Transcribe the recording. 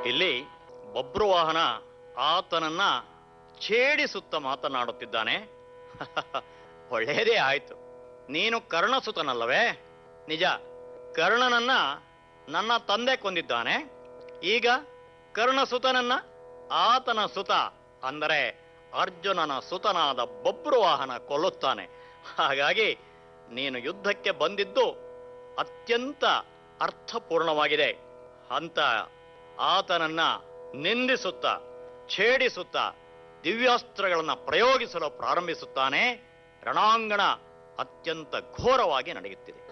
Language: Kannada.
ಇಲ್ಲಿ ಬಬ್ರುವಾಹನ ಆತನನ್ನ ಛೇಡಿಸುತ್ತ ಮಾತನಾಡುತ್ತಿದ್ದಾನೆ ಒಳ್ಳೆಯದೇ ಆಯ್ತು ನೀನು ಕರ್ಣಸುತನಲ್ಲವೇ ನಿಜ ಕರ್ಣನನ್ನ ನನ್ನ ತಂದೆ ಕೊಂದಿದ್ದಾನೆ ಈಗ ಕರ್ಣಸುತನನ್ನ ಆತನ ಸುತ ಅಂದರೆ ಅರ್ಜುನನ ಸುತನಾದ ಬಬ್ರುವಾಹನ ಕೊಲ್ಲುತ್ತಾನೆ ಹಾಗಾಗಿ ನೀನು ಯುದ್ಧಕ್ಕೆ ಬಂದಿದ್ದು ಅತ್ಯಂತ ಅರ್ಥಪೂರ್ಣವಾಗಿದೆ ಅಂತ ಆತನನ್ನ ನಿಂದಿಸುತ್ತ ಛೇಡಿಸುತ್ತ ದಿವ್ಯಾಸ್ತ್ರಗಳನ್ನ ಪ್ರಯೋಗಿಸಲು ಪ್ರಾರಂಭಿಸುತ್ತಾನೆ ರಣಾಂಗಣ ಅತ್ಯಂತ ಘೋರವಾಗಿ ನಡೆಯುತ್ತಿದೆ